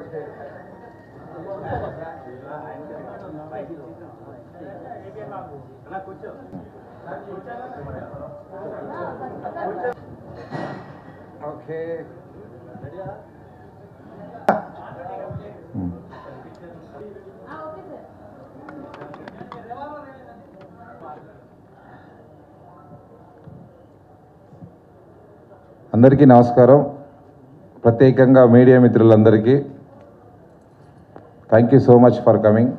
Okay అందరికీ నమస్కారం ప్రత్యేకంగా మీడియా మిత్రులందరికీ thank you so much for coming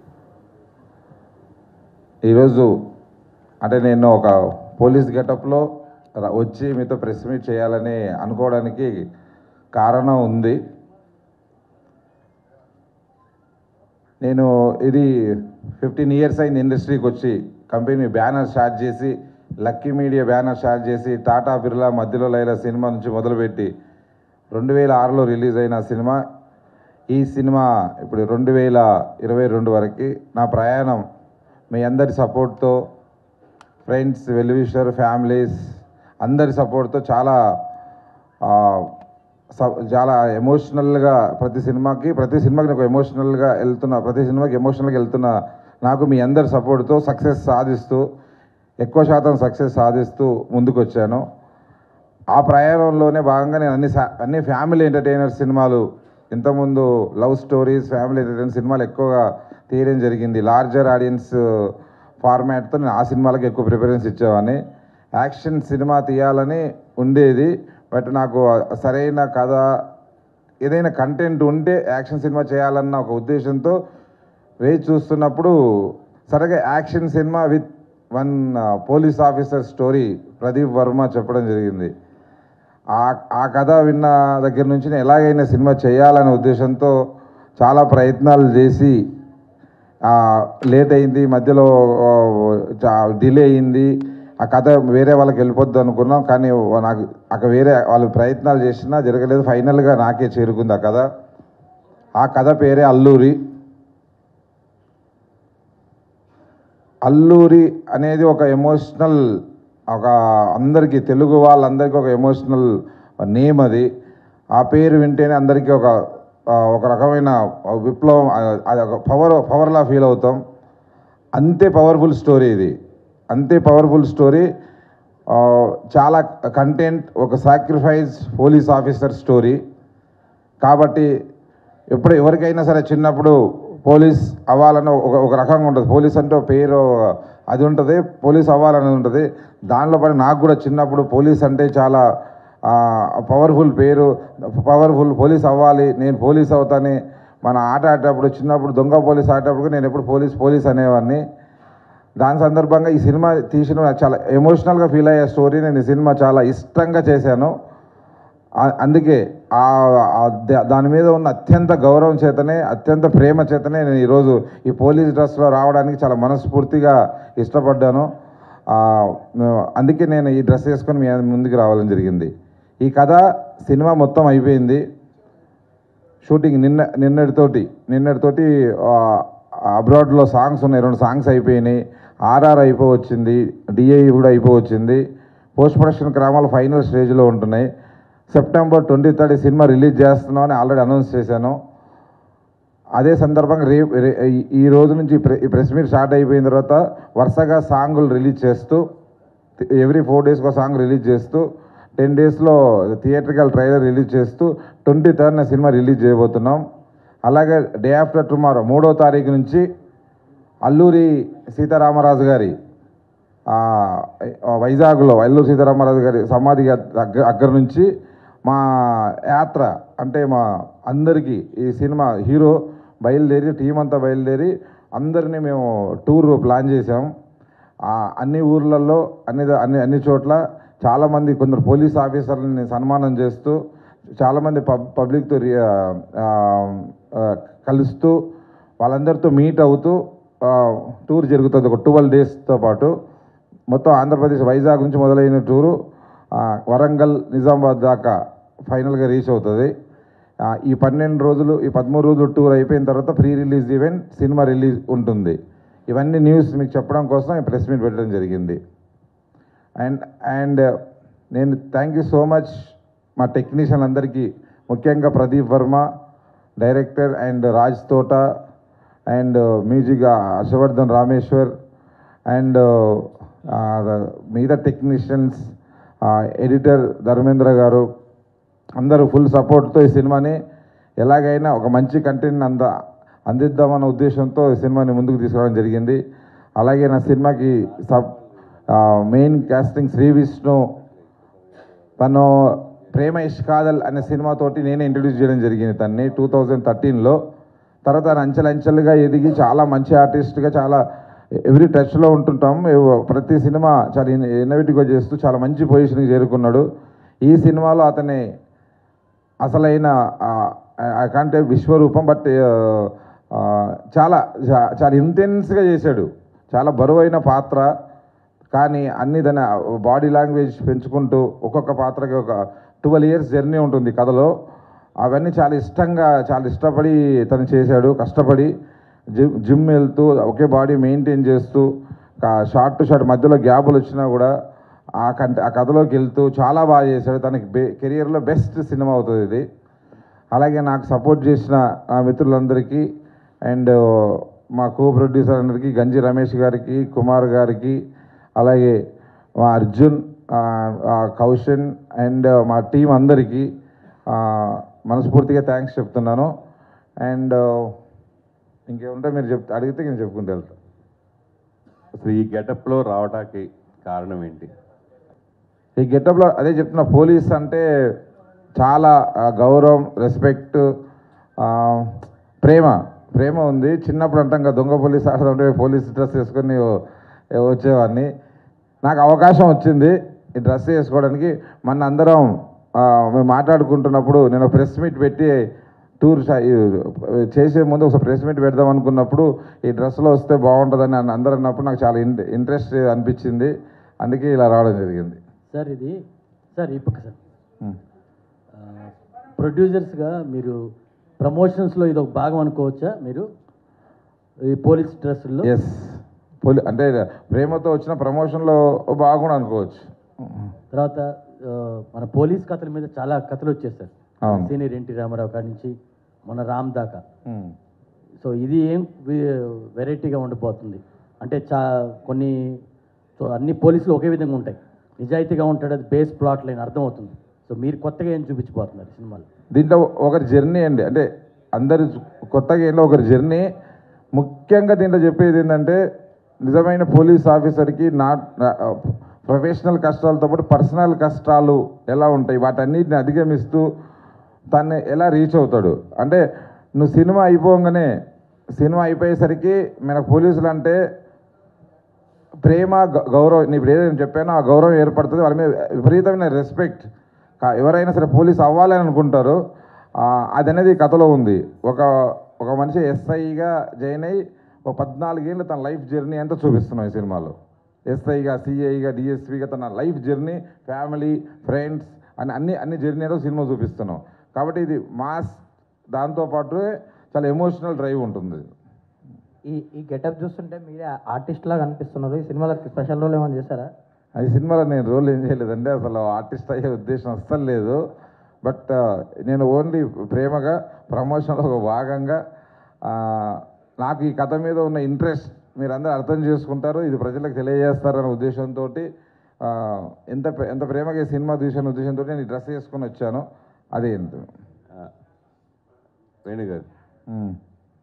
ఈరోజు అంటే నేను ఒక పోలీస్ గెటప్లో ర- వచ్చి మీతో ప్రెస్ మీట్ చేయాలని అనుకోవడానికి కారణం ఉంది నేను ఇది ఫిఫ్టీన్ ఇయర్స్ అయింది ఇండస్ట్రీకి వచ్చి కంపెనీ బ్యానర్ స్టార్ట్ చేసి లక్కీ మీడియా బ్యానర్ స్టార్ట్ చేసి టాటా బిర్లా మధ్యలో లైలా సినిమా నుంచి మొదలుపెట్టి రెండు వేల ఆరులో రిలీజ్ అయిన సినిమా ఈ సినిమా ఇప్పుడు రెండు వేల ఇరవై రెండు వరకు నా ప్రయాణం మీ అందరి సపోర్ట్తో ఫ్రెండ్స్ వెల్విషర్ ఫ్యామిలీస్ అందరి సపోర్ట్తో చాలా ఆ, స- చాలా ఎమోషనల్గా ప్రతి సినిమాకి ప్రతి సినిమాకి నాకు ఎమోషనల్గా వెళ్తున్న ప్రతి సినిమాకి ఎమోషనల్గా వెళ్తున్న నాకు మీ అందరి సపోర్ట్తో సక్సెస్ సాధిస్తూ ఎక్కువ శాతం సక్సెస్ సాధిస్తూ ముందుకు వచ్చాను ఆ ప్రయాణంలోనే భాగంగా నేను అన్ని సా- అన్ని ఫ్యామిలీ ఎంటర్టైనర్ సినిమాలు ఇంతకుముందు లవ్ స్టోరీస్ ఫ్యామిలీ ఎంటర్టైనర్ సినిమాలు ఎక్కువగా తీయడం జరిగింది లార్జర్ ఆడియన్స్ ఫార్మాట్తో నేను ఆ సినిమాలకు ఎక్కువ ప్రిఫరెన్స్ ఇచ్చేవాడిని యాక్షన్ సినిమా తీయాలని ఉండేది బట్ నాకు సరైన కథ ఏదైనా కంటెంట్ ఉంటే యాక్షన్ సినిమా చేయాలన్న ఒక ఉద్దేశంతో వేచి చూస్తున్నప్పుడు సరిగా action cinema with one police officer story Pradeep Varma చెప్పడం జరిగింది ఆ ఆ కథ విన్న దగ్గర నుంచి నేను ఎలాగైనా సినిమా చేయాలనే ఉద్దేశంతో చాలా ప్రయత్నాలు చేసి లేట్ అయింది మధ్యలో డిలే అయింది ఆ కథ వేరే వాళ్ళకి వెళ్ళిపోద్ది అనుకున్నాం కానీ నాకు అక్కడ వేరే వాళ్ళు ప్రయత్నాలు చేసినా జరగలేదు ఫైనల్గా నాకే చేరుకుంది ఆ కథ ఆ కథ పేరే అల్లూరి అల్లూరి అనేది ఒక ఎమోషనల్ ఒక అందరికీ తెలుగు వాళ్ళందరికీ ఒక ఎమోషనల్ నేమ్ అది ఆ పేరు వింటేనే అందరికీ ఒక ఆ, ఒక రకమైన విప్లవం ఆ, అది ఒక పవర్ పవర్లా ఫీల్ అవుతాం అంతే పవర్ఫుల్ స్టోరీ ఇది అంతే పవర్ఫుల్ స్టోరీ ఆ, చాలా కంటెంట్ ఒక సాక్రిఫైస్ పోలీస్ ఆఫీసర్ స్టోరీ కాబట్టి ఎప్పుడు ఎవరికైనా సరే చిన్నప్పుడు పోలీస్ అవ్వాలని ఒక ఒక రకంగా ఉంటుంది పోలీస్ అంటే ఒక పేరు అది ఉంటుంది పోలీస్ అవ్వాలనేది ఉంటుంది దానిలో పడి నాకు కూడా చిన్నప్పుడు పోలీస్ అంటే చాలా పవర్ఫుల్ పేరు పవర్ఫుల్ పోలీస్ అవ్వాలి నేను పోలీస్ అవుతాని మన ఆట ఆడేటప్పుడు చిన్నప్పుడు దొంగ పోలీస్ ఆడేటప్పుడు నేను ఎప్పుడు పోలీస్ పోలీస్ అనేవాడిని దాని సందర్భంగా ఈ సినిమా తీసిన నాకు చాలా ఎమోషనల్గా ఫీల్ అయ్యే స్టోరీ నేను ఈ సినిమా చాలా ఇష్టంగా చేశాను ఆ- అందుకే ఆ ఆ ద- దాని మీద ఉన్న అత్యంత గౌరవం చేతనే అత్యంత ప్రేమ చేతనే నేను ఈరోజు ఈ పోలీస్ డ్రెస్లో రావడానికి చాలా మనస్ఫూర్తిగా ఇష్టపడ్డాను ఆ, అందుకే నేను ఈ డ్రెస్ వేసుకొని మీ ముందుకు రావాలని జరిగింది ఈ కథ సినిమా మొత్తం అయిపోయింది షూటింగ్ నిన్న నిన్నటితోటి నిన్నటితోటి అబ్రాడ్లో సాంగ్స్ ఉన్నాయి రెండు సాంగ్స్ అయిపోయినాయి ఆర్ఆర్ అయిపోవచ్చింది డిఐ కూడా అయిపోవచ్చింది పోస్ట్ ప్రొడక్షన్ క్రమాలు ఫైనల్ స్టేజ్లో ఉంటున్నాయి September twenty third cinema release చేస్తున్నామని ఆల్రెడీ అనౌన్స్ చేశాను అదే సందర్భంగా రేపు రే- ఈ- ఈ రోజు నుంచి ప్రె- ఈ ప్రెస్ మీట్ స్టార్ట్ అయిపోయిన తర్వాత వరుసగా సాంగులు రిలీజ్ చేస్తూ ఎవ్రీ ఫోర్ డేస్కి ఒక సాంగ్ రిలీజ్ చేస్తూ టెన్ డేస్లో థియేట్రికల్ ట్రైలర్ రిలీజ్ చేస్తూ ట్వంటీ థర్డ్న సినిమా రిలీజ్ చేయబోతున్నాం అలాగే డే ఆఫ్టర్ టుమారో మూడో తారీఖు నుంచి అల్లూరి సీతారామరాజు గారి ఆ, వైజాగ్లో అల్లూరి సీతారామరాజు గారి సమాధి దగ్గర దగ్గర నుంచి మా యాత్ర అంటే మా అందరికీ ఈ సినిమా హీరో బయలుదేరి టీం అంతా బయలుదేరి అందరినీ మేము టూర్ ప్లాన్ చేసాం ఆ, అన్ని ఊర్లలో అన్ని అన్ని అన్ని చోట్ల చాలామంది కొందరు పోలీస్ ఆఫీసర్లని సన్మానం చేస్తూ చాలామంది పబ్ పబ్లిక్తో రి- ఆ, ఆ, ఆ, కలుస్తూ వాళ్ళందరితో మీట్ అవుతూ ఆ, టూర్ జరుగుతుంది ఒక ట్వెల్వ్ డేస్తో పాటు మొత్తం ఆంధ్రప్రదేశ్ వైజాగ్ నుంచి మొదలైన టూరు ఆ, వరంగల్ నిజామాబాద్ దాకా ఫైనల్గా రీచ్ అవుతుంది ఆ, ఈ పన్నెండు రోజులు ఈ పదమూడు రోజులు టూర్ అయిపోయిన తర్వాత pre release event cinema release ఉంటుంది ఇవన్నీ న్యూస్ మీకు చెప్పడం కోసం ఈ ప్రెస్ మీట్ పెట్టడం జరిగింది అండ్ అండ్ నేను థ్యాంక్ యూ సో మచ్ మా టెక్నీషియన్ అందరికీ ముఖ్యంగా Pradeep Varma director and Raj Thota and music Harshavardhan Rameshwar and మిగతా టెక్నీషియన్స్ ఎడిటర్ ధర్మేంద్ర గారు అందరూ ఫుల్ సపోర్ట్తో ఈ సినిమాని ఎలాగైనా ఒక మంచి కంటెంట్ అంద అందిద్దామన్న ఉద్దేశంతో ఈ సినిమాని ముందుకు తీసుకురావడం జరిగింది అలాగే నా సినిమాకి sub main casting Shri Vishnu తను ప్రేమ ఇష్కాదల్ అనే సినిమాతోటి నేనే ఇంట్రడ్యూస్ చేయడం జరిగింది తన్ని టూ థౌజండ్ థర్టీన్లో తర్వాత తను అంచెలంచెలుగా ఎదిగి చాలా మంచి ఆర్టిస్ట్గా చాలా ఎవ్రీ టచ్లో ఉంటుంటాం ఎవ- ప్రతి సినిమా చాలా ఇన్నోవేటివ్గా చేస్తూ చాలా మంచి పొజిషన్కి చేరుకున్నాడు ఈ సినిమాలో అతని అసలైన ఐ కాంటే విశ్వరూపం బట్ చాలా చా- చాలా ఇంటెన్స్గా చేశాడు చాలా బరువైన పాత్ర కానీ అన్ని దాని బాడీ లాంగ్వేజ్ పెంచుకుంటూ ఒక్కొక్క పాత్రకి ఒక ట్వెల్వ్ ఇయర్స్ జర్నీ ఉంటుంది కథలో అవన్నీ చాలా ఇష్టంగా చాలా ఇష్టపడి తను చేశాడు కష్టపడి జిమ్ జిమ్ వెళ్తూ ఒకే బాడీ మెయింటైన్ చేస్తూ షార్ట్ టు షార్ట్ మధ్యలో గ్యాపులు వచ్చినా కూడా ఆ కంట ఆ కథలోకి వెళ్తూ చాలా బాగా చేశాడు తనకి బే కెరియర్లో బెస్ట్ సినిమా అవుతుంది ఇది అలాగే నాకు సపోర్ట్ చేసిన నా మిత్రులందరికీ అండ్ మా కో ప్రొడ్యూసర్ అందరికీ గంజి రమేష్ గారికి కుమార్ గారికి అలాగే మా అర్జున్ ఆ, ఆ, కౌశన్ అండ్ మా టీం అందరికీ ఆ, మనస్ఫూర్తిగా థ్యాంక్స్ చెప్తున్నాను అండ్ ఇంకేముంటే మీరు చెప్ అడిగితే నేను చెప్పుకుంటూ వెళ్తాను అసలు ఈ గెటప్లో రావడానికి కారణం ఏంటి ఈ గెటప్లో అదే చెప్తున్నా పోలీస్ అంటే చాలా ఆ, గౌరవం రెస్పెక్ట్ ప్రేమ ప్రేమ ఉంది చిన్నప్పుడు అంటాం కదా దొంగ పోలీస్ ఆడుతుంటే పోలీస్ డ్రెస్ వేసుకొని ఓ- వచ్చేవాడిని నాకు అవకాశం వచ్చింది ఈ డ్రెస్ వేసుకోవడానికి మన అందరం ఆ, మేము మాట్లాడుకుంటున్నప్పుడు నేను ప్రెస్ మీట్ పెట్టి టూర్ షా- ఈ చేసే ముందు ఒక ప్రెస్ మీట్ పెడదాం అనుకున్నప్పుడు ఈ డ్రెస్లో వస్తే బాగుంటుందని అన్న- అందరూ అన్నప్పుడు నాకు చాలా ఇన్ ఇంట్రెస్ట్ అనిపించింది అందుకే ఇలా రావడం జరిగింది సార్ ఇది సార్ ఈ పక్క సార్ ఉమ్. ప్రొడ్యూసర్స్గా మీరు ప్రమోషన్స్లో ఇది ఒక భాగం అనుకోవచ్చా మీరు ఈ పోలీస్ డ్రెస్సుల్లో ఎస్ పోలీ అంటే ప్రేమతో వచ్చిన ప్రమోషన్లో బాగుండు అనుకోవచ్చు తర్వాత ఆ, మన పోలీస్ కథల మీద చాలా కథలు వచ్చేసారు అవును. సీనియర్ ఎన్టీ రామారావు కాడి నుంచి మన రామ్ దాకా ఉమ్. సో ఇది ఏం వెరైటీగా ఉండిపోతుంది అంటే చా కొన్ని సో అన్ని పోలీసులు ఒకే విధంగా ఉంటాయి నిజాయితీగా ఉంటాడు అది బేస్ ప్లాట్ లైన్ అర్థమవుతుంది సో మీరు కొత్తగా ఏం చూపించబోతున్నారు సినిమాలో దీంట్లో ఒకరి జర్నీ అండి అంటే అందరు కొత్తగా ఏంటో ఒకరి జర్నీ ముఖ్యంగా దీంట్లో చెప్పేది ఏంటంటే నిజమైన పోలీస్ ఆఫీసర్కి నా ప్రొఫెషనల్ కష్టాలతో పాటు పర్సనల్ కష్టాలు ఎలా ఉంటాయి వాటన్నిటిని అధిగమిస్తూ తను ఎలా రీచ్ అవుతాడు అంటే నువ్వు సినిమా అయిపోగానే సినిమా అయిపోయేసరికి మన పోలీసులు అంటే ప్రేమ గ- గౌరవం నేను ఇప్పుడు ఏదైనా చెప్పానో ఆ గౌరవం ఏర్పడుతుంది వాళ్ళ మీద విపరీతమైన రెస్పెక్ట్ ఎవరైనా సరే పోలీస్ అవ్వాలని అనుకుంటారు ఆ, అది అనేది కథలో ఉంది ఒక ఒక మనిషి ఎస్ఐగా జాయిన్ అయ్యి ఒక పద్నాలుగేళ్ళు తన లైఫ్ జర్నీ అంతా చూపిస్తున్నాం ఈ సినిమాలో ఎస్ఐగా సిఐగా డిఎస్పీగా తన లైఫ్ జర్నీ ఫ్యామిలీ ఫ్రెండ్స్ అని అన్ని అన్ని జర్నీ ఏదో సినిమా చూపిస్తున్నాం కాబట్టి ఇది మాస్ దాంతోపాటు చాలా ఎమోషనల్ డ్రైవ్ ఉంటుంది ఈ ఈ గెటప్ చూస్తుంటే మీరే ఆర్టిస్ట్ లాగా అనిపిస్తున్నారు ఈ సినిమాలో స్పెషల్ రోల్ ఏమైనా చేశారా ఈ సినిమాలో నేను రోల్ ఏం చేయలేదండి అసలు ఆర్టిస్ట్ అయ్యే ఉద్దేశం అస్సలు లేదు బట్ నేను ఓన్లీ ప్రేమగా ప్రమోషన్లో ఒక భాగంగా ఆ, నాకు ఈ కథ మీద ఉన్న ఇంట్రెస్ట్ మీరందరూ అర్థం చేసుకుంటారు ఇది ప్రజలకు తెలియజేస్తారనే ఉద్దేశంతో ఎంత ప్రే- ఎంత ప్రేమగా ఈ సినిమా తీసిన ఉద్దేశంతో నేను ఈ డ్రెస్ వేసుకొని వచ్చాను అదే ఎంత ఆ, వేణు గారు ఉమ్.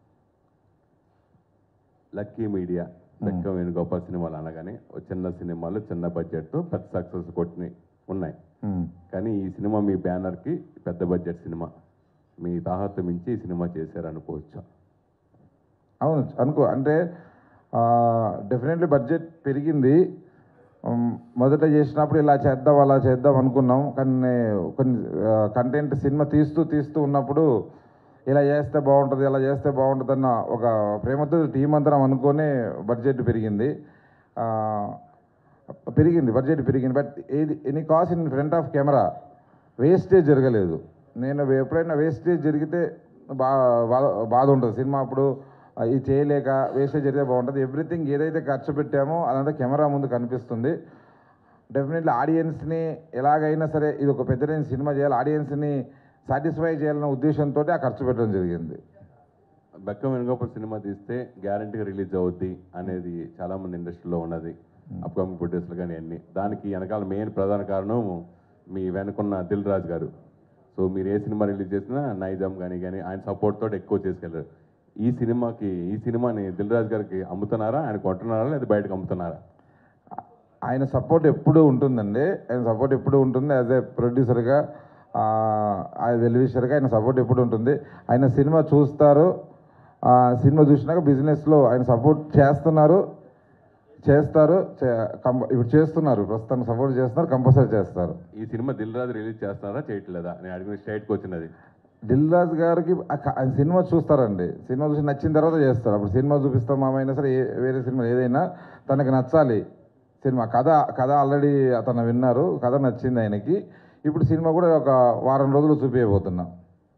లక్కీ మీడియా లక్క వేణుగోపాల్ సినిమాలు అనగానే ఓ చిన్న సినిమాలు చిన్న బడ్జెట్తో పెద్ద సక్సెస్ కొట్టినవి ఉన్నాయి ఉమ్. కానీ ఈ సినిమా మీ బ్యానర్కి పెద్ద బడ్జెట్ సినిమా మీ తాహత్తు మించి ఈ సినిమా చేశారు అనుకోవచ్చు అవును అనుకో అంటే డెఫినెట్లీ బడ్జెట్ పెరిగింది ఉమ్, మొదట చేసినప్పుడు ఇలా చేద్దాం అలా చేద్దాం అనుకున్నాం కానీ కొన్ని కంటెంట్ సినిమా తీస్తూ తీస్తూ ఉన్నప్పుడు ఇలా చేస్తే బాగుంటుంది ఇలా చేస్తే బాగుంటుంది అన్న ఒక ప్రేమతో టీం అందరం అనుకొని బడ్జెట్ పెరిగింది ఆ, పెరిగింది బడ్జెట్ పెరిగింది బట్ ఏది any cost in front of camera wastage జరగలేదు నేను ఎప్పుడైనా వేస్టేజ్ జరిగితే బా బాధ బాధ ఉంటుంది సినిమా అప్పుడు ఆ, ఇది చేయలేక వేస్టేజ్ జరిగితే బాగుంటుంది ఎవ్రీథింగ్ ఏదైతే ఖర్చు పెట్టామో అదంతా కెమెరా ముందు కనిపిస్తుంది డెఫినెట్లీ ఆడియన్స్ని ఎలాగైనా సరే ఇది ఒక పెద్ద రేంజ్ సినిమా చేయాలి ఆడియన్స్ని సాటిస్ఫై చేయాలన్న ఉద్దేశంతో ఆ ఖర్చు పెట్టడం జరిగింది బెక్కం వెనుగోపాల్ సినిమా తీస్తే గ్యారంటీగా రిలీజ్ అవుద్ది అనేది చాలా మంది ఇండస్ట్రీలో ఉన్నది అప్కమింగ్ ప్రొడ్యూసర్లు కానీ అన్ని దానికి వెనకాల మెయిన్ ప్రధాన కారణం మీ వెనుకున్న దిల్ రాజు గారు సో మీరు ఏ సినిమా రిలీజ్ చేసినా నైజాం కానీ కానీ ఆయన సపోర్ట్ తోటి ఎక్కువ చేసుకెళ్ళారు ఈ సినిమాకి ఈ సినిమాని దిల్ రాజు గారికి అమ్ముతున్నారా ఆయన కొంటున్నారా లేదా బయటకు అమ్ముతున్నారా ఆయన సపోర్ట్ ఎప్పుడూ ఉంటుందండి ఆయన సపోర్ట్ ఎప్పుడూ ఉంటుంది యాజ్ ఏ ప్రొడ్యూసర్గా యాజ్ వెల్విషర్గా ఆయన సపోర్ట్ ఎప్పుడు ఉంటుంది ఆయన సినిమా చూస్తారు ఆ, సినిమా చూసినాక బిజినెస్లో ఆయన సపోర్ట్ చేస్తున్నారు చేస్తారు చే- కంప- ఇప్పుడు చేస్తున్నారు ప్రస్తుతం సపోర్ట్ చేస్తున్నారు కంపల్సరీ చేస్తారు ఈ సినిమా దిల్ రాజు రిలీజ్ చేస్తున్నారా చేయట్లేదా నేను అడిగిన స్టేట్కి వచ్చినది దిల్ రాజు గారికి ఆ క- ఆయన సినిమా చూస్తారండి సినిమా చూసి నచ్చిన తర్వాత చేస్తారు అప్పుడు సినిమా చూపిస్తాం మామైనా సరే ఏ- వేరే సినిమా ఏదైనా తనకి నచ్చాలి సినిమా కథ కథ ఆల్రెడీ అతను విన్నారు కథ నచ్చింది ఆయనకి ఇప్పుడు సినిమా కూడా ఒక వారం రోజులు చూపించబోతున్నాం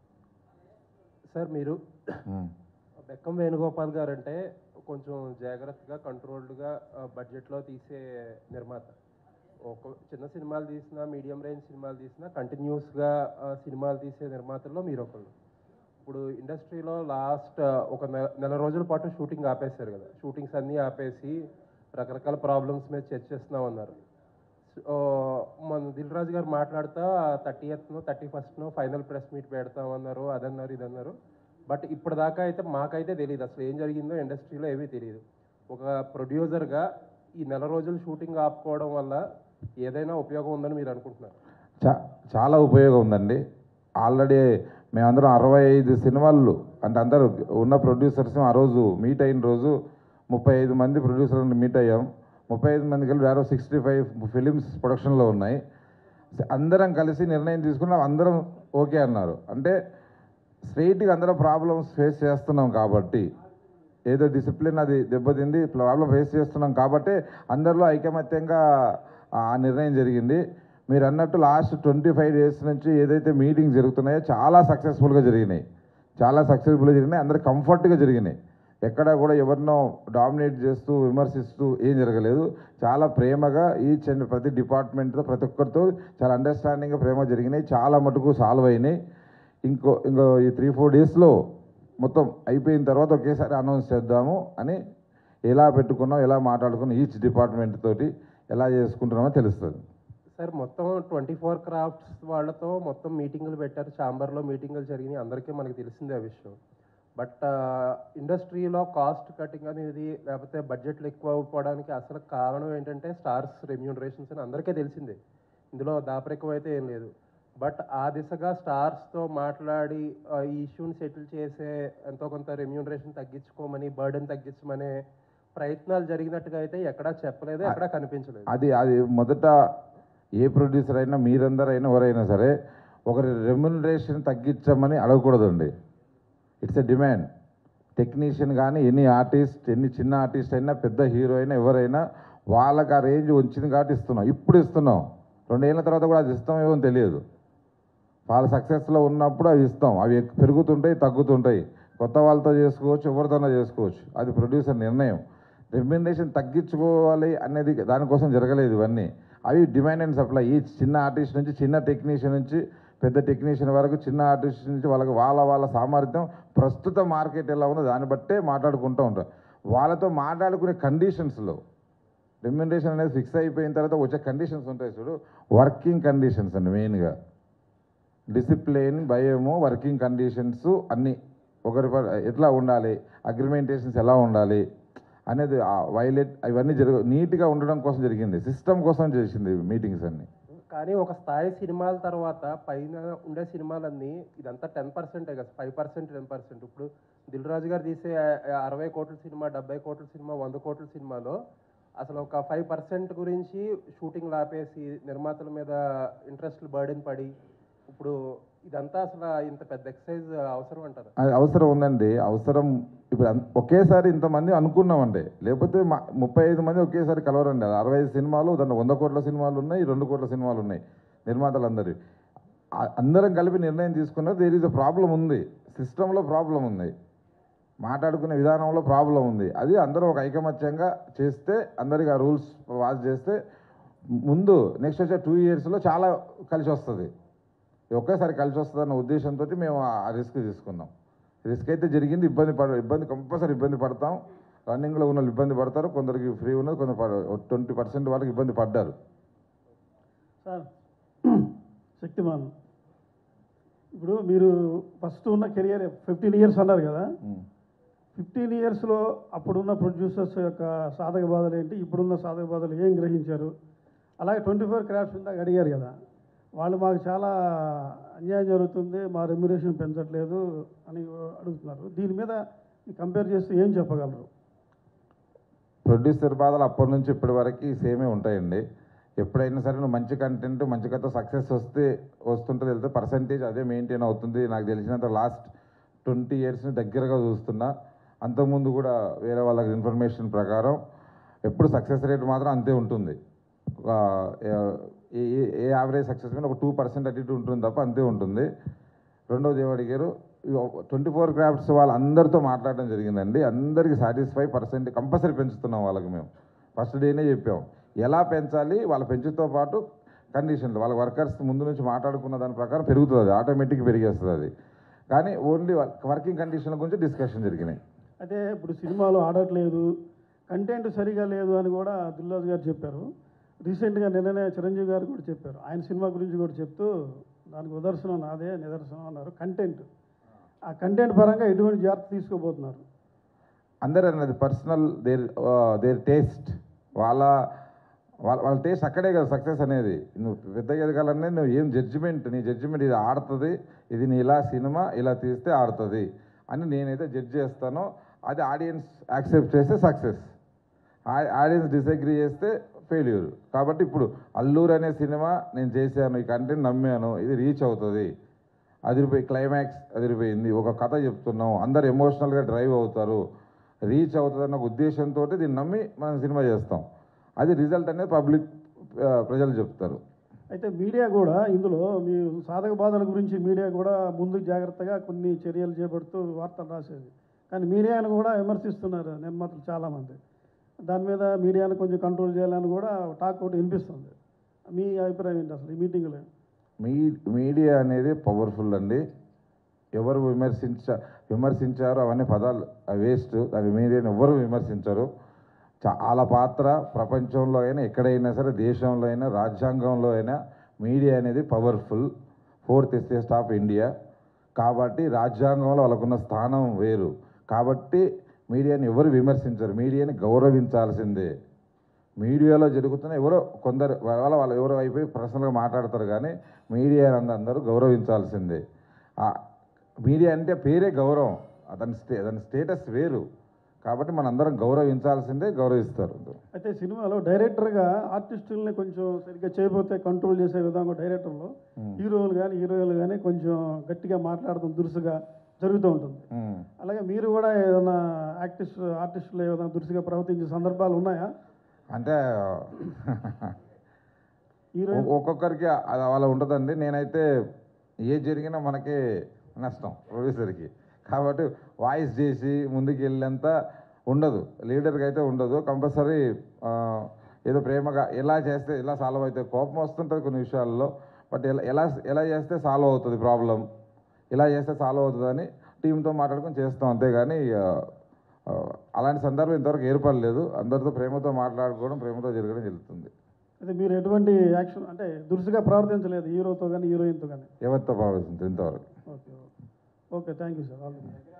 సార్ మీరు బెక్కం వేణుగోపాల్ గారు అంటే కొంచెం జాగ్రత్తగా కంట్రోల్డ్గా బడ్జెట్లో తీసే నిర్మాత ఒక చిన్న సినిమాలు తీసినా మీడియం రేంజ్ సినిమాలు తీసినా కంటిన్యూస్గా సినిమాలు తీసే నిర్మాతల్లో మీరు ఒకళ్ళు ఇప్పుడు ఇండస్ట్రీలో లాస్ట్ ఒక నెల నెల రోజుల పాటు షూటింగ్ ఆపేశారు కదా షూటింగ్స్ అన్నీ ఆపేసి రకరకాల ప్రాబ్లమ్స్ మీద చర్చిస్తున్నాం అన్నారు సో, మన దిల్ రాజు గారు మాట్లాడుతా థర్టీ ఎయిత్నో థర్టీ ఫస్ట్నో ఫైనల్ ప్రెస్ మీట్ పెడతామన్నారు అదన్నారు ఇదన్నారు బట్ ఇప్పటిదాకా అయితే మాకైతే తెలియదు అసలు ఏం జరిగిందో ఇండస్ట్రీలో ఏమీ తెలియదు ఒక ప్రొడ్యూసర్గా ఈ నెల రోజులు షూటింగ్ ఆపుకోవడం వల్ల ఏదైనా ఉపయోగం ఉందని మీరు అనుకుంటున్నారు చా చాలా ఉపయోగం ఉందండి ఆల్రెడీ మేమందరం అరవై ఐదు సినిమాలు అంటే అందరూ ఉన్న ప్రొడ్యూసర్స్ ఆ రోజు మీట్ అయిన రోజు ముప్పై ఐదు మంది ప్రొడ్యూసర్లను మీట్ అయ్యాం ముప్పై ఐదు మంది కలిపి వేరే సిక్స్టీ ఫైవ్ ఫిలిమ్స్ ప్రొడక్షన్లో ఉన్నాయి అందరం కలిసి నిర్ణయం తీసుకున్నాం అందరం ఓకే అన్నారు అంటే స్ట్రైట్గా అందరం ప్రాబ్లమ్స్ ఫేస్ చేస్తున్నాం కాబట్టి ఏదో డిసిప్లిన్ అది దెబ్బతింది ప్రాబ్లం ఫేస్ చేస్తున్నాం కాబట్టి అందరిలో ఐకమత్యంగా ఆ నిర్ణయం జరిగింది మీరు అన్నట్టు లాస్ట్ ట్వంటీ ఫైవ్ డేస్ నుంచి ఏదైతే మీటింగ్ జరుగుతున్నాయో చాలా సక్సెస్ఫుల్గా జరిగినాయి చాలా సక్సెస్ఫుల్గా జరిగినాయి అందరు కంఫర్ట్గా జరిగినాయి ఎక్కడా కూడా ఎవరినో డామినేట్ చేస్తూ విమర్శిస్తూ ఏం జరగలేదు చాలా ప్రేమగా ఈచ్ అండ్ ప్రతి డిపార్ట్మెంట్తో ప్రతి ఒక్కరితో చాలా అండర్స్టాండింగ్గా ప్రేమ జరిగినాయి చాలా మటుకు సాల్వ్ అయినాయి ఇంకో ఇంకో ఈ త్రీ ఫోర్ డేస్లో మొత్తం అయిపోయిన తర్వాత ఒకేసారి అనౌన్స్ చేద్దాము అని ఎలా పెట్టుకున్నాం ఎలా మాట్లాడుకున్నాం ఈచ్ డిపార్ట్మెంట్ తోటి ఎలా చేసుకుంటున్నామో తెలుస్తుంది సార్ మొత్తం ట్వంటీ ఫోర్ క్రాఫ్ట్స్ వాళ్ళతో మొత్తం మీటింగులు పెట్టారు ఛాంబర్లో మీటింగులు జరిగినాయి అందరికీ మనకి తెలిసిందే ఆ విషయం బట్ ఇండస్ట్రీలో కాస్ట్ కటింగ్ అనేది లేకపోతే బడ్జెట్లు ఎక్కువ అయిపోవడానికి అసలు కారణం ఏంటంటే స్టార్స్ రెమ్యూనరేషన్స్ అని అందరికీ తెలిసిందే ఇందులో దాపరికం అయితే ఏం లేదు బట్ ఆ దిశగా స్టార్స్తో మాట్లాడి ఆ, ఈ ఇష్యూని సెటిల్ చేసే ఎంతో కొంత రెమ్యూనరేషన్ తగ్గించుకోమని బర్డెన్ తగ్గించమనే ప్రయత్నాలు జరిగినట్టుగా అయితే ఎక్కడా చెప్పలేదు ఎక్కడా కనిపించలేదు అది అది మొదట ఏ ప్రొడ్యూసర్ అయినా మీరందరైనా ఎవరైనా సరే ఒకరి రెమ్యునరేషన్ తగ్గించమని అడగకూడదండి ఇట్స్ ఎ డిమాండ్ టెక్నీషియన్ కానీ ఎన్ని ఆర్టిస్ట్ ఎన్ని చిన్న ఆర్టిస్ట్ అయినా పెద్ద హీరో అయినా ఎవరైనా వాళ్ళకి ఆ రేంజ్ వచ్చింది కాబట్టి ఇస్తున్నాం ఇప్పుడు ఇస్తున్నాం రెండేళ్ల తర్వాత కూడా అది ఇస్తాం ఏమో తెలియదు వాళ్ళ సక్సెస్లో ఉన్నప్పుడు అవి ఇస్తాం అవి ఎక్- పెరుగుతుంటాయి తగ్గుతుంటాయి కొత్త వాళ్ళతో చేసుకోవచ్చు ఎవరితోనో చేసుకోవచ్చు అది ప్రొడ్యూసర్ నిర్ణయం రెమ్యునరేషన్ తగ్గించుకోవాలి అనేది దానికోసం జరగలేదు ఇవన్నీ అవి డిమాండ్ అండ్ సప్లై ఈ చిన్న ఆర్టిస్ట్ నుంచి చిన్న టెక్నీషియన్ నుంచి పెద్ద టెక్నీషియన్ వరకు చిన్న ఆర్టిస్ట్ నుంచి వాళ్ళకి వాళ్ళ వాళ్ళ సామర్థ్యం ప్రస్తుత మార్కెట్ ఎలా ఉందో దాన్ని బట్టే మాట్లాడుకుంటూ ఉంటాం వాళ్ళతో మాట్లాడుకునే కండిషన్స్లో రెమ్యునరేషన్ అనేది ఫిక్స్ అయిపోయిన తర్వాత వచ్చే కండిషన్స్ ఉంటాయి చూడు వర్కింగ్ కండిషన్స్ అండి మెయిన్గా డిసిప్లిన్ భయము వర్కింగ్ కండిషన్స్ అన్నీ ఒకరి ప- ఎట్లా ఉండాలి అగ్రిమెంటేషన్స్ ఎలా ఉండాలి అనేది వైలెట్ ఇవన్నీ జరుగు నీట్గా ఉండడం కోసం జరిగింది సిస్టమ్ కోసం చేసింది మీటింగ్స్ అన్నీ కానీ ఒక స్థాయి సినిమాల తర్వాత పైన ఉండే సినిమాలన్నీ ఇదంతా టెన్ పర్సెంటే కదా ఫైవ్ పర్సెంట్ టెన్ పర్సెంట్ ఇప్పుడు దిల్ రాజు గారు తీసే ఆ, అరవై కోట్ల సినిమా డెబ్బై కోట్ల సినిమా వంద కోట్ల సినిమాలో అసలు ఒక ఫైవ్ పర్సెంట్ గురించి షూటింగ్ ఆపేసి నిర్మాతల మీద ఇంట్రెస్ట్లు బర్డెన్ పడి ఇప్పుడు ఇదంతా అసలు ఇంత పెద్ద ఎక్సర్సైజ్ అవసరం అంటారు అది అవసరం ఉందండి అవసరం ఇప్పుడు అన్- ఒకేసారి ఇంతమంది అనుకున్నామండి లేకపోతే మా ముప్పై ఐదు మంది ఒకేసారి కలవరండి అది అరవై ఐదు సినిమాలు దాంట్లో వంద కోట్ల సినిమాలు ఉన్నాయి రెండు కోట్ల సినిమాలు ఉన్నాయి నిర్మాతలందరి ఆ- అందరం కలిపి నిర్ణయం తీసుకున్నారు దేర్ ఈజ్ అ ప్రాబ్లం ఉంది సిస్టంలో ప్రాబ్లం ఉంది మాట్లాడుకునే విధానంలో ప్రాబ్లం ఉంది అది అందరూ ఒక ఐకమత్యంగా చేస్తే అందరికి ఆ రూల్స్ పాస్ చేస్తే ముందు నెక్స్ట్ వచ్చే టూ ఇయర్స్లో చాలా కలిసి వస్తుంది ఒకేసారి కలిసి వస్తుందన్న ఉద్దేశంతో మేము ఆ రిస్క్ తీసుకున్నాం రిస్క్ అయితే జరిగింది ఇబ్బంది పడ ఇబ్బంది కంపల్సరీ ఇబ్బంది పడతాం రన్నింగ్లో ఉన్న వాళ్ళు ఇబ్బంది పడతారు కొందరికి ఫ్రీ ఉన్నది కొందరు ట్వంటీ పర్సెంట్ వాళ్ళకి ఇబ్బంది పడ్డారు సార్ శక్తిమాన్ ఇప్పుడు మీరు ఫస్ట్ ఉన్న కెరియర్ ఫిఫ్టీన్ ఇయర్స్ అన్నారు కదా ఉమ్. ఫిఫ్టీన్ ఇయర్స్లో అప్పుడున్న ప్రొడ్యూసర్స్ యొక్క సాధక బాధలు ఏంటి ఇప్పుడున్న సాధక బాధలు ఏం గ్రహించారు అలాగే ట్వంటీ ఫోర్ క్రాఫ్ట్స్ ఇందాక అడిగారు కదా వాళ్ళు మాకు చాలా అన్యాయం జరుగుతుంది మా రెమ్యురేషన్ పెంచట్లేదు అని అడుగుతున్నారు దీని మీద కంపేర్ చేస్తే ఏం చెప్పగలరు ప్రొడ్యూసర్ బాధలు అప్పటి నుంచి ఇప్పటి వరకు సేమే ఉంటాయండి ఎప్పుడైనా సరే నువ్వు మంచి కంటెంట్ మంచి కథ సక్సెస్ వస్తే వస్తుంటుంది వెళ్తే పర్సంటేజ్ అదే మెయింటైన్ అవుతుంది నాకు తెలిసినంత లాస్ట్ ట్వంటీ ఇయర్స్ని దగ్గరగా చూస్తున్నా అంతకుముందు కూడా వేరే వాళ్ళకి ఇన్ఫర్మేషన్ ప్రకారం ఎప్పుడు సక్సెస్ రేట్ మాత్రం అంతే ఉంటుంది ఒక ఏ ఏ- ఏ యావరేజ్ సక్సెస్ మీద ఒక టూ పర్సెంట్ అటు ఇటు ఉంటుంది తప్ప అంతే ఉంటుంది రెండోది ఏం అడిగారు ట్వంటీ ఫోర్ క్రాఫ్ట్స్ వాళ్ళందరితో మాట్లాడడం జరిగిందండి అందరికీ సాటిస్ఫై పర్సెంట్ కంపల్సరీ పెంచుతున్నాం వాళ్ళకి మేము ఫస్ట్ డేనే చెప్పాం ఎలా పెంచాలి వాళ్ళ పెంచుతో పాటు కండిషన్లు వాళ్ళ వర్కర్స్ ముందు నుంచి మాట్లాడుకున్న దాని ప్రకారం పెరుగుతుంది అది ఆటోమేటిక్ పెరిగేస్తుంది అది కానీ ఓన్లీ వర్కింగ్ కండిషన్ల గురించి డిస్కషన్ జరిగినాయి అయితే ఇప్పుడు సినిమాలు ఆడట్లేదు కంటెంట్ సరిగా లేదు అని కూడా దిల్రాజు గారు చెప్పారు రీసెంట్గా నిన్ననే చిరంజీవి గారు కూడా చెప్పారు ఆయన సినిమా గురించి కూడా చెప్తూ దానికి ఉదర్శనం నాదే నిదర్శనం అన్నారు కంటెంట్ ఆ కంటెంట్ పరంగా ఎటువంటి జాగ్రత్త తీసుకోబోతున్నారు అందరూ అన్నది పర్సనల్ దేర్ దేర్ టేస్ట్ వాళ్ళ వాళ్ళ వాళ్ళ టేస్ట్ అక్కడే కదా సక్సెస్ అనేది నువ్వు పెద్దగా ఎదగాలనే నువ్వు ఏం జడ్జిమెంట్ నీ జడ్జిమెంట్ ఇది ఆడుతుంది ఇది నీ ఇలా సినిమా ఇలా తీస్తే ఆడుతుంది అని నేనైతే జడ్జ్ చేస్తానో అది ఆడియన్స్ యాక్సెప్ట్ చేస్తే సక్సెస్ ఆడియన్స్ డిసగ్రీ చేస్తే ఫెయిల్యూర్ కాబట్టి ఇప్పుడు అల్లూరు అనే సినిమా నేను చేశాను ఈ కంటెంట్ నమ్మాను ఇది రీచ్ అవుతుంది అదిరిపోయి క్లైమాక్స్ అదిరిపోయింది ఒక కథ చెప్తున్నాం అందరు ఎమోషనల్గా డ్రైవ్ అవుతారు రీచ్ అవుతుందన్న ఒక ఉద్దేశంతో దీన్ని నమ్మి మనం సినిమా చేస్తాం అది రిజల్ట్ అనేది పబ్లిక్ ప్రజలు చెప్తారు అయితే మీడియా కూడా ఇందులో మీ సాధక బాధల గురించి మీడియా కూడా ముందు జాగ్రత్తగా కొన్ని చర్యలు చేపడుతూ వార్తలు రాసేది కానీ మీడియాను కూడా విమర్శిస్తున్నారు నిర్మాతలు చాలామంది దాని మీద మీడియాను కొంచెం కంట్రోల్ చేయాలని కూడా టాక్ ఒకటి వినిపిస్తుంది మీ అభిప్రాయం ఏంటి అసలు ఈ మీటింగ్లో మీ మీడియా అనేది పవర్ఫుల్ అండి ఎవరు విమర్శించ విమర్శించారో అవన్నీ పదాలు వేస్ట్ దాని మీడియాని ఎవరు విమర్శించరు చాలా పాత్ర ప్రపంచంలో అయినా ఎక్కడైనా సరే దేశంలో అయినా రాజ్యాంగంలో అయినా మీడియా అనేది powerful fourth estate of India కాబట్టి రాజ్యాంగంలో వాళ్ళకున్న స్థానం వేరు కాబట్టి మీడియాని ఎవరు విమర్శించరు మీడియాని గౌరవించాల్సిందే మీడియాలో జరుగుతున్న ఎవరో కొందరు వాళ్ళ వాళ్ళు ఎవరో అయిపోయి పర్సనల్గా మాట్లాడతారు కానీ మీడియా అందరూ గౌరవించాల్సిందే ఆ మీడియా అంటే పేరే గౌరవం దాని స్టే దాని స్టేటస్ వేరు కాబట్టి మనందరం గౌరవించాల్సిందే గౌరవిస్తారు అయితే సినిమాలో డైరెక్టర్గా ఆర్టిస్టుల్ని కొంచెం సరిగ్గా చేయబోతే కంట్రోల్ చేసే విధంగా డైరెక్టర్లు హీరోలు కానీ హీరోయిన్లు కానీ కొంచెం గట్టిగా మాట్లాడడం దురుసుగా జరుగుతూ ఉంటుంది ఉమ్. అలాగే మీరు కూడా ఏదైనా ఆర్టిస్ట్ ఆర్టిస్టులు ఏదైనా దురుసుగా ప్రవర్తించే సందర్భాలు ఉన్నాయా అంటే హీరో ఒ- ఒక్కొక్కరికి అది అలా ఉంటుందండి నేనైతే ఏ జరిగినా మనకే నష్టం ప్రొడ్యూసర్కి కాబట్టి వాయిస్ చేసి ముందుకు వెళ్ళేంత ఉండదు లీడర్కి అయితే ఉండదు కంపల్సరీ ఏదో ప్రేమగా ఎలా చేస్తే ఎలా సాల్వ్ అవుతుంది కోపం వస్తుంటుంది కొన్ని విషయాల్లో బట్ ఎలా ఎలా ఎలా చేస్తే సాల్వ్ అవుతుంది ప్రాబ్లం ఇలా చేస్తే సాల్వ్ అవుతుందని టీంతో మాట్లాడుకొని చేస్తాం అంతేగాని ఆ, ఆ, అలాంటి సందర్భం ఇంతవరకు ఏర్పడలేదు అందరితో ప్రేమతో మాట్లాడుకోవడం ప్రేమతో జరగడం జరుగుతుంది అయితే మీరు ఎటువంటి యాక్షన్ అంటే దురుసుగా ప్రవర్తించలేదు హీరోతో కానీ హీరోయిన్తో కానీ ఎవరితో భావిస్తుంది ఇంతవరకు okay okay okay thank you sir all the best.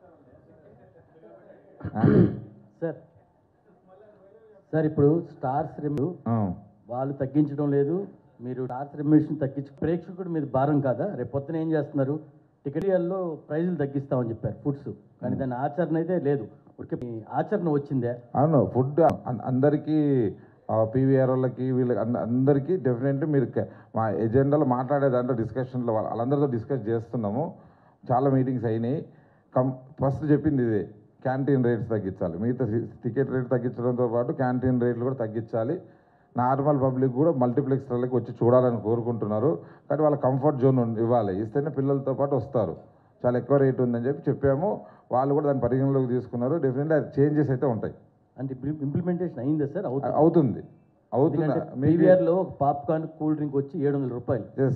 Sir sir ఇప్పుడు స్టార్స్ రెమ్యూ ఆ, వాళ్ళు తగ్గించడం లేదు మీరు స్టార్స్ రెమ్యూషన్ తగ్గించి ప్రేక్షకుడు మీద భారం కాదా రేపు పొద్దున ఏం చేస్తున్నారు టికెటియాల్లో ప్రైజులు తగ్గిస్తామని చెప్పారు ఫుడ్స్ కానీ దాని ఆచరణ అయితే లేదు ఊరికే మీ ఆచరణ వచ్చిందే అవును ఫుడ్ అం- అందరికీ పీవీఆర్ వాళ్ళకి వీళ్ళకి అంద- అందరికీ డెఫినెట్లీ మీరు క- మా ఎజెండాలో మాట్లాడే దాంట్లో డిస్కషన్లో వాళ్ళ- వాళ్ళందరితో డిస్కస్ చేస్తున్నాము చాలా మీటింగ్స్ అయినాయి కం ఫస్ట్ చెప్పింది ఇదే క్యాంటీన్ రేట్స్ తగ్గించాలి మిగతా టికెట్ రేట్ తగ్గించడంతో పాటు క్యాంటీన్ రేట్లు కూడా తగ్గించాలి నార్మల్ పబ్లిక్ కూడా మల్టీప్లెక్స్లకి వచ్చి చూడాలని కోరుకుంటున్నారు కానీ వాళ్ళ కంఫర్ట్ జోన్ ఇవ్వాలి ఇస్తేనే పిల్లలతో పాటు వస్తారు చాలా ఎక్కువ రేట్ ఉందని చెప్పి చెప్పాము వాళ్ళు కూడా దాన్ని పరిగణలోకి తీసుకున్నారు డెఫినెట్లీ చేంజెస్ అయితే ఉంటాయి అంటే ఇంప్లిమెంటేషన్ అయిందా సార్ అవుతుంది అవుతుంది అవుతుంది ఎందుకంటే పీవీఆర్లో ఒక పాప్కార్న్ కూల్ డ్రింక్ వచ్చి ఏడు వందల రూపాయలు ఎస్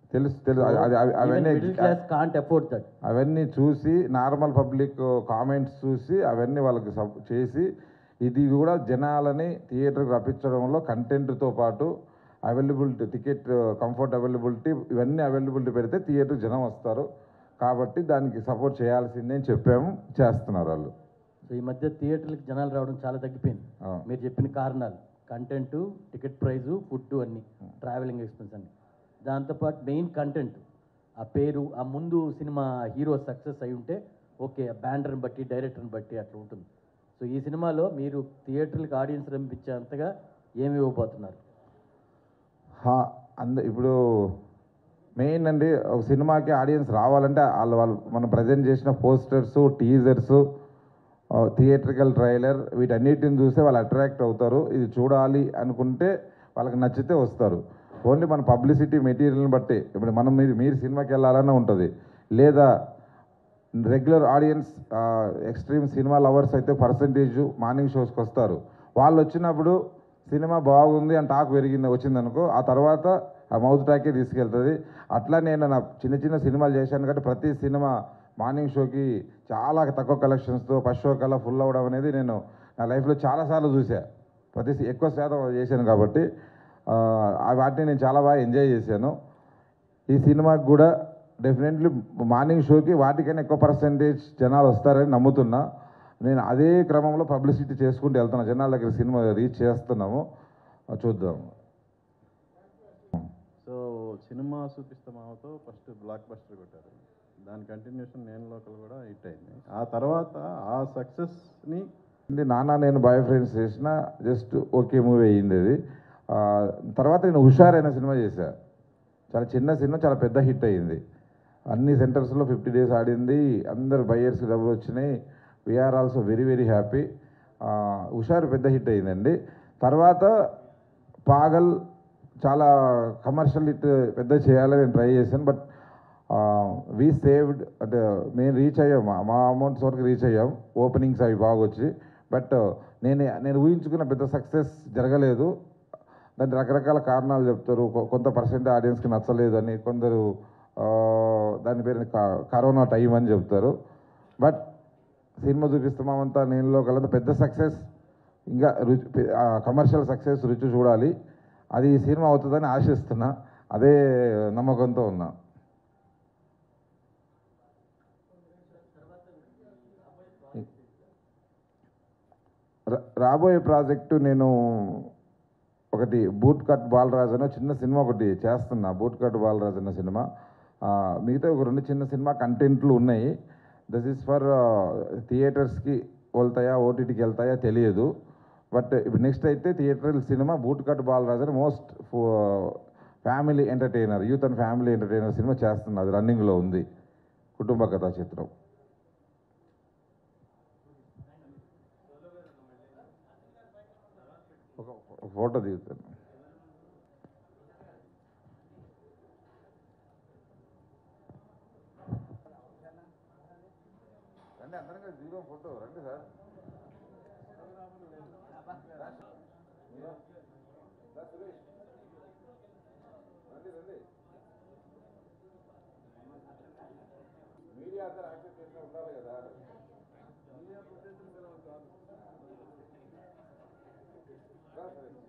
తెలుసు తెలుసు అది- అది- అవి- అవన్నీ middle class can't afford that అవన్నీ చూసి నార్మల్ పబ్లిక్ కామెంట్స్ చూసి అవన్నీ వాళ్ళకి సప్ చేసి ఇది కూడా జనాలని థియేటర్కి రప్పించడంలో కంటెంట్తో పాటు అవైలబిలిటీ టికెట్ కంఫర్ట్ అవైలబిలిటీ ఇవన్నీ అవైలబిలిటీ పెడితే థియేటర్ జనం వస్తారు కాబట్టి దానికి సపోర్ట్ చేయాల్సిందే అని చెప్పాము చేస్తున్నారు వాళ్ళు సో ఈ మధ్య థియేటర్లకు జనాలు రావడం చాలా తగ్గిపోయింది ఆ. మీరు చెప్పిన కారణాలు కంటెంట్ టికెట్ ప్రైజు ఫుడ్ అన్ని ట్రావెలింగ్ ఎక్స్పెన్స్ అన్ని దాంతోపాటు మెయిన్ కంటెంట్ ఆ పేరు ఆ ముందు సినిమా హీరో సక్సెస్ అయి ఉంటే ఓకే బ్యానర్ని బట్టి డైరెక్టర్ని బట్టి అట్లా ఉంటుంది సో ఈ సినిమాలో మీరు థియేటర్లకు ఆడియన్స్ రంపించేంతగా ఏమి ఇవ్వబోతున్నారు హా, అంద ఇప్పుడు మెయిన్ అండి ఒక సినిమాకి ఆడియన్స్ రావాలంటే వాళ్ళు వాళ్ళు మనం ప్రజెంట్ చేసిన పోస్టర్స్ టీజర్స్ థియేట్రికల్ ట్రైలర్ వీటన్నిటిని చూస్తే వాళ్ళు అట్రాక్ట్ అవుతారు ఇది చూడాలి అనుకుంటే వాళ్ళకి నచ్చితే వస్తారు ఓన్లీ మన పబ్లిసిటీ మెటీరియల్ని బట్టి ఇప్పుడు మనం మీరు మీరు సినిమాకి వెళ్ళాలనే ఉంటుంది లేదా regular audience extreme cinema lovers అయితే పర్సంటేజ్ మార్నింగ్ షోస్కి వస్తారు వాళ్ళు వచ్చినప్పుడు సినిమా బాగుంది అని టాక్ పెరిగింది వచ్చిందనుకో ఆ తర్వాత ఆ మౌత్ టాకే తీసుకెళ్తుంది అట్లా నేను నా చిన్న చిన్న సినిమాలు చేశాను కాబట్టి ప్రతి సినిమా మార్నింగ్ షోకి చాలా తక్కువ కలెక్షన్స్తో ఫస్ట్ షో కల్లా ఫుల్ అవ్వడం అనేది నేను నా లైఫ్లో చాలాసార్లు చూసా ప్రతి సి- ఎక్కువ శాతం చేశాను కాబట్టి ఆ, ఆ వాటిని నేను చాలా బాగా ఎంజాయ్ చేశాను ఈ సినిమాకి కూడా డెఫినెట్లీ మార్నింగ్ షోకి వాటికైనా ఎక్కువ పర్సంటేజ్ జనాలు వస్తారని నమ్ముతున్నా నేను అదే క్రమంలో పబ్లిసిటీ చేసుకుంటూ వెళ్తున్నా జనాల దగ్గర సినిమా రీచ్ చేస్తున్నాము చూద్దాం సో సినిమా చూపిస్తామాతో ఫస్ట్ బ్లాక్ బస్టర్ కొట్టారు దాని కంటిన్యూషన్ నేను లోకల్ కూడా హిట్ అయింది ఆ తర్వాత ఆ సక్సెస్ని ఇది నాన్న నేను బాయ్ ఫ్రెండ్స్ చేసిన జస్ట్ ఓకే మూవీ అయ్యింది అది ఆ, తర్వాత నేను హుషార్ అనే సినిమా చేశా చాలా చిన్న సినిమా చాలా పెద్ద హిట్ అయ్యింది అన్ని సెంటర్స్లో ఫిఫ్టీ డేస్ ఆడింది అందరు బయ్యర్స్ డబ్బులు వచ్చినాయి we're also very very happy Husharu పెద్ద హిట్ అయ్యిందండి తర్వాత పాగల్ చాలా కమర్షియల్ హిట్ పెద్ద చేయాలని నేను ట్రై చేశాను బట్ వీ సేవ్డ్ అంటే మేము రీచ్ అయ్యాం మా- మా అమౌంట్స్ వరకు రీచ్ అయ్యాం ఓపెనింగ్స్ అవి బాగా వచ్చి బట్ నేను నేను ఊహించుకున్న పెద్ద సక్సెస్ జరగలేదు దానికి రకరకాల కారణాలు చెప్తారు కొ- కొంత పర్సెంట్ ఆడియన్స్కి నచ్చలేదు అని కొందరు ఆ, దాని పేరు క- కరోనా టైం అని చెప్తారు బట్ సినిమా చూపిస్తామంతా నేనులో కలంత పెద్ద సక్సెస్ ఇంకా రుచి కమర్షియల్ సక్సెస్ రుచి చూడాలి అది ఈ సినిమా అవుతుందని ఆశిస్తున్నా అదే నమ్మకంతో ఉన్నా రా- రాబోయే ప్రాజెక్టు నేను ఒకటి బూట్ కట్ బాలరాజ్ అనే చిన్న సినిమా ఒకటి చేస్తున్నా బూట్ కట్ బాలరాజ్ అనే సినిమా ఆ, మిగతా ఒక రెండు చిన్న సినిమా కంటెంట్లు ఉన్నాయి దిస్ ఈస్ ఫర్ థియేటర్స్కి వెళ్తాయా ఓటీటీకి వెళ్తాయా తెలియదు బట్ ఇప్పుడు నెక్స్ట్ అయితే theatre cinema boot cut Balaraj అని most family entertainer youth and family entertainer cinema చేస్తున్నా అది రన్నింగ్లో ఉంది కుటుంబ కథా చిత్రం ఒక ఒక ఫోటో దిగుతాను రండి అందరం కలిసి దిగుదాం ఫోటో రండి సార్ మీడియా అందరూ యాక్సెస్ చేసిన ఉండాలి కదా రా సరే